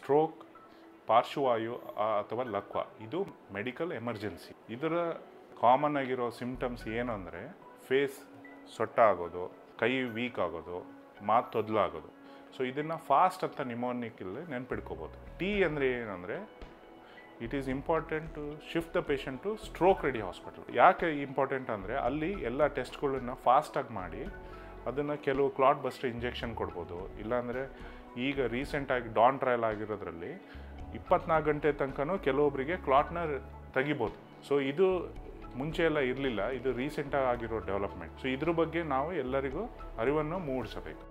stroke ಪಾರ್ಶ್ವವಾಯು ಆ, ಅಥವಾ ಲಕ್ವ ಇದು ಮೆಡಿಕಲ್ ಎಮರ್ಜೆನ್ಸಿ ಇದರ ಕಾಮನ್ ಆಗಿರೋ ಸಿಮ್ಟಮ್ಸ್ ಏನು ಅಂದರೆ ಫೇಸ್ ಸೊಟ್ಟ ಆಗೋದು ಕೈ ವೀಕ್ ಆಗೋದು ಮಾತು ತೊದಲಾಗೋದು ಸೊ ಇದನ್ನು ಫಾಸ್ಟ್ ಅಂತ ನಿಮೋನಿಕಲ್ಲಿ ನೆನ್ಪಿಡ್ಕೋಬೋದು ಟಿ ಅಂದರೆ ಏನಂದರೆ it is important to shift the patient to stroke ready hospital ಯಾಕೆ ಇಂಪಾರ್ಟೆಂಟ್ ಅಂದರೆ ಅಲ್ಲಿ ಎಲ್ಲ ಟೆಸ್ಟ್ಗಳನ್ನ ಫಾಸ್ಟಾಗಿ ಮಾಡಿ ಅದನ್ನು ಕೆಲವು ಕ್ಲಾಟ್ ಬಸ್ಟರ್ ಇಂಜೆಕ್ಷನ್ ಕೊಡ್ಬೋದು ಇಲ್ಲಾಂದರೆ ಈಗ ರೀಸೆಂಟಾಗಿ ಡಾನ್ ಟ್ರಯಲ್ ಆಗಿರೋದ್ರಲ್ಲಿ ಇಪ್ಪತ್ನಾಲ್ಕು ಗಂಟೆ ತನಕನೂ ಕೆಲವೊಬ್ಬರಿಗೆ ಕ್ಲಾಟ್ನ ತೆಗಿಬೋದು ಸೊ ಇದು ಮುಂಚೆ ಎಲ್ಲ ಇರಲಿಲ್ಲ ಇದು ರೀಸೆಂಟಾಗಿ ಆಗಿರೋ ಡೆವಲಪ್ಮೆಂಟ್ ಸೊ ಇದ್ರ ಬಗ್ಗೆ ನಾವು ಎಲ್ಲರಿಗೂ ಅರಿವನ್ನು ಮೂಡಿಸಬೇಕು